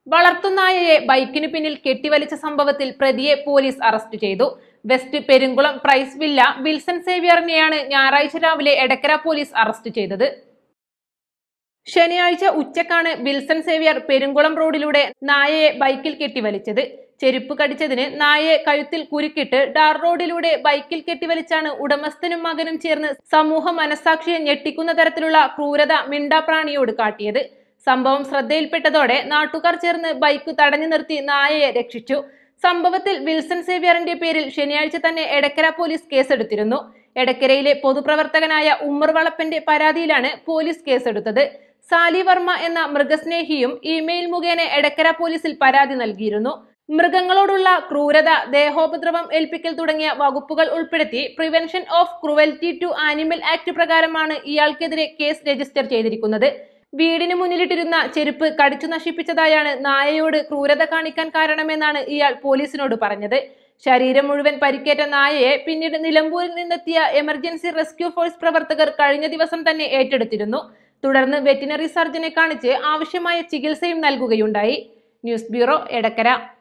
വളർത്തുനായയെ ബൈക്കിനു പിന്നിൽ കെട്ടിവലിച്ച സംഭവത്തിൽ പ്രതിയെ പോലീസ് അറസ്റ്റ് ചെയ്തു west Perunkulam price villa Wilson സേവ്യറിനെയാണ് ഞായറാഴ്ച രാവിലെ എടക്കര പോലീസ് അറസ്റ്റ് ചെയ്തത് ശനിയാഴ്ച ഉച്ചക്കാണ് വിൽസൺ സേവ്യർ പെരുങ്കുളം റോഡിലൂടെ നായയെ ബൈക്കിൽ കെട്ടിവലിച്ചത് ചെരുപ്പ് കടിച്ചതിന് നായയെ കഴുത്തിൽ കുരുക്കിട്ട് ഡാർ റോഡിലൂടെ ബൈക്കിൽ കെട്ടിവലിച്ചാണ് ഉടമസ്ഥനും മകനും ചേർന്ന് സമൂഹ മനസാക്ഷിയെ ഞെട്ടിക്കുന്ന തരത്തിലുള്ള ക്രൂരത മിണ്ടാപ്രാണിയോട് കാട്ടിയത് സംഭവം ശ്രദ്ധയിൽപ്പെട്ടതോടെ നാട്ടുകാർ ചേർന്ന് ബൈക്ക് തടഞ്ഞു നിർത്തി നായയെ രക്ഷിച്ചു സംഭവത്തിൽ വിൽസൺ സേവ്യറിന്റെ പേരിൽ ശനിയാഴ്ച തന്നെ എടക്കര പോലീസ് കേസെടുത്തിരുന്നു എടക്കരയിലെ പൊതുപ്രവർത്തകനായ ഉമ്മർ വളപ്പന്റെ പരാതിയിലാണ് പോലീസ് കേസെടുത്തത് സാലി വർമ്മ എന്ന മൃഗസ്നേഹിയും ഇമെയിൽ മുഖേന എടക്കര പോലീസിൽ പരാതി നൽകിയിരുന്നു മൃഗങ്ങളോടുള്ള ക്രൂരത ദേഹോപദ്രവം ഏൽപ്പിക്കൽ തുടങ്ങിയ വകുപ്പുകൾ ഉൾപ്പെടുത്തി prevention of cruelty to animal act പ്രകാരമാണ് ഇയാൾക്കെതിരെ കേസ് രജിസ്റ്റർ ചെയ്തിരിക്കുന്നത് വീടിന് മുന്നിലിട്ടിരുന്ന ചെരുപ്പ് കടിച്ചു നശിപ്പിച്ചതായാണ് നായയോട് ക്രൂരത കാണിക്കാൻ കാരണമെന്നാണ് ഇയാൾ പോലീസിനോട് പറഞ്ഞത് ശരീരം മുഴുവൻ പരിക്കേറ്റ നായയെ പിന്നീട് നിലമ്പൂരിൽ നിന്നെത്തിയ എമർജൻസി റെസ്ക്യൂ ഫോഴ്സ് പ്രവർത്തകർ കഴിഞ്ഞ ദിവസം തന്നെ ഏറ്റെടുത്തിരുന്നു തുടർന്ന് വെറ്റിനറി സർജനെ കാണിച്ച് ആവശ്യമായ ചികിത്സയും നൽകുകയുണ്ടായി ന്യൂസ് ബ്യൂറോ എടക്കര